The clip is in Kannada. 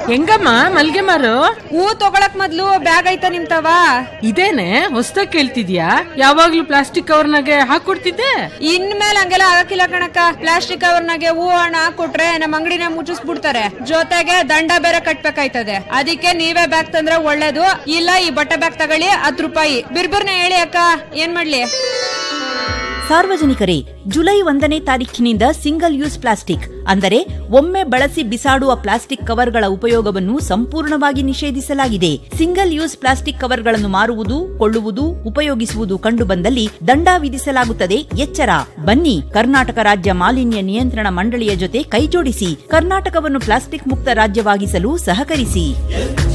ಹೆಂಗಮ್ಮ ಮಲ್ಗೆ ಮಾರು ಹೂ ತಗೊಳಕ್ ಮೊದ್ಲು ಬ್ಯಾಗ್ ಐತ ನಿಮ್ತವ ಇದೇನೆ ಹೊಸ್ದಾಗ್ ಕೇಳ್ತಿದ್ಯಾ ಯಾವಾಗ್ಲೂ ಪ್ಲಾಸ್ಟಿಕ್ ಕವರ್ನಾಗೆ ಹಾಕೊಡ್ತಿದ್ದೆ ಇನ್ಮೇಲೆ ಹಂಗೆಲ್ಲ ಆಗಕ್ಕಿಲ್ಲ ಕಣಕ್ಕ ಪ್ಲಾಸ್ಟಿಕ್ ಕವರ್ನಾಗೆ ಹೂ ಹಣ ಕೊಟ್ರೆ ನಮ್ಮ ಅಂಗಡಿನ ಮುಚ್ಚಿಸ್ಬಿಡ್ತಾರೆ ಜೊತೆಗೆ ದಂಡ ಬೇರೆ ಕಟ್ಬೇಕಾಯ್ತದೆ ಅದಕ್ಕೆ ನೀವೇ ಬ್ಯಾಗ್ ತಂದ್ರೆ ಒಳ್ಳೇದು ಇಲ್ಲ ಈ ಬಟ್ಟೆ ಬ್ಯಾಗ್ ತಗೊಳ್ಳಿ ಹತ್ತು ರೂಪಾಯಿ ಬಿರ್ಬಿರ್ನ ಹೇಳಿ ಅಕ್ಕ ಏನ್ ಮಾಡ್ಲಿ ಸಾರ್ವಜನಿಕರೇ ಜುಲೈ ಒಂದನೇ ತಾರೀಖಿನಿಂದ ಸಿಂಗಲ್ ಯೂಸ್ ಪ್ಲಾಸ್ಟಿಕ್ ಅಂದರೆ ಒಮ್ಮೆ ಬಳಸಿ ಬಿಸಾಡುವ ಪ್ಲಾಸ್ಟಿಕ್ ಕವರ್ಗಳ ಉಪಯೋಗವನ್ನು ಸಂಪೂರ್ಣವಾಗಿ ನಿಷೇಧಿಸಲಾಗಿದೆ ಸಿಂಗಲ್ ಯೂಸ್ ಪ್ಲಾಸ್ಟಿಕ್ ಕವರ್ಗಳನ್ನು ಮಾರುವುದು ಕೊಳ್ಳುವುದು ಉಪಯೋಗಿಸುವುದು ಕಂಡುಬಂದಲ್ಲಿ ದಂಡ ವಿಧಿಸಲಾಗುತ್ತದೆ ಎಚ್ಚರ ಬನ್ನಿ ಕರ್ನಾಟಕ ರಾಜ್ಯ ಮಾಲಿನ್ಯ ನಿಯಂತ್ರಣ ಮಂಡಳಿಯ ಜೊತೆ ಕೈಜೋಡಿಸಿ ಕರ್ನಾಟಕವನ್ನು ಪ್ಲಾಸ್ಟಿಕ್ ಮುಕ್ತ ರಾಜ್ಯವಾಗಿಸಲು ಸಹಕರಿಸಿ